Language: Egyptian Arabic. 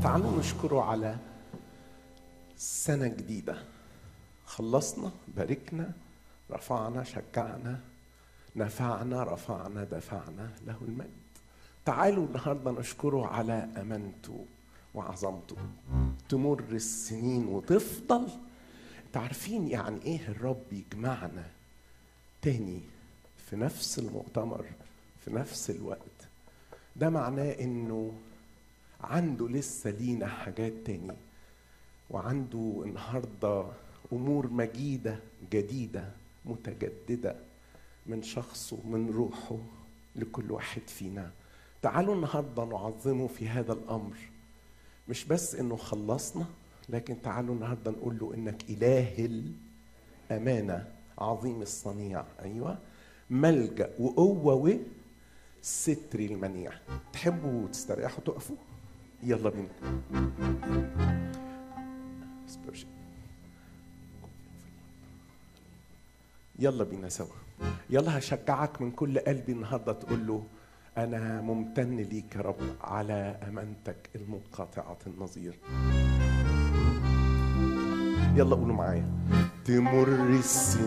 تعالوا نشكره على سنة جديدة خلصنا باركنا رفعنا شجعنا نفعنا رفعنا دفعنا له المجد تعالوا النهارده نشكره على امانته وعظمته تمر السنين وتفضل تعرفين يعني ايه الرب يجمعنا تاني في نفس المؤتمر في نفس الوقت ده معناه انه عنده لسه لينا حاجات تاني وعنده النهارده امور مجيده جديده متجدده من شخصه من روحه لكل واحد فينا تعالوا النهارده نعظمه في هذا الامر مش بس انه خلصنا لكن تعالوا النهارده نقول له انك اله الامانه عظيم الصنيع ايوه ملجا وقوه وستر المنيع تحبوا تستريحوا تقفوا يلا بينا سبيرشن. يلا بينا سوا يلا هشجعك من كل قلبي النهارده تقول له انا ممتن ليك يا رب على امانتك المنقطعه النظير يلا قولوا معايا تمر السنين